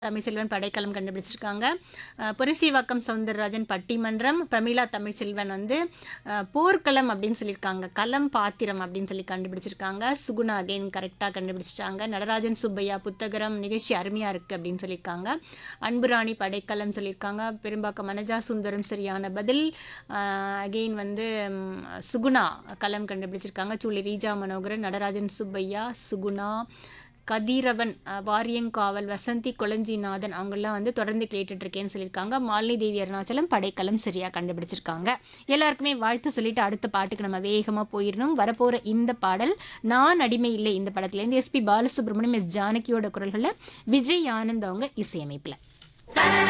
தமிழ்ச்செல்வன் படைக்கலம் கண்டுபிடிச்சிருக்காங்க அஹ் புரசீவாக்கம் சவுந்தரராஜன் பட்டிமன்றம் பிரமீளா தமிழ்ச்செல்வன் வந்து அஹ், போர்க்களம் அப்படின்னு சொல்லியிருக்காங்க களம் பாத்திரம் அப்படின்னு சொல்லி கண்டுபிடிச்சிருக்காங்க சுகுணா அகைன் கரெக்டாக கண்டுபிடிச்சிட்டாங்க நடராஜன் சுப்பையா புத்தகரம் நிகழ்ச்சி அருமையாக இருக்குது அப்படின்னு சொல்லியிருக்காங்க அன்புராணி படைக்கலம் சொல்லியிருக்காங்க பெரும்பாக்கம் மனஜா சுந்தரம் சரியான பதில் அகெயின் வந்து ம், சுகுணா களம் கண்டுபிடிச்சிருக்காங்க சூளி ரீஜா மனோகரன் நடராஜன் சுப்பையா சுகுணா கதிரவன் அஹ், வாரியங்காவல் வசந்தி கொளஞ்சிநாதன் அவங்கெல்லாம் வந்து தொடர்ந்து கேட்டுட்டு இருக்கேன்னு சொல்லியிருக்காங்க மாலினி தேவி அருணாச்சலம் படைக்கலம் சரியாக கண்டுபிடிச்சிருக்காங்க எல்லாருக்குமே வாழ்த்து சொல்லிட்டு அடுத்த பாட்டுக்கு நம்ம வேகமாக போயிடணும் வரப்போகிற இந்த பாடல் நான் அடிமை இல்லை இந்த படத்துலேருந்து எஸ்பி பாலசுப்ரமணியம் எஸ் ஜானகியோட குரல்களில் விஜய் ஆனந்த் அவங்க இசையமைப்பில்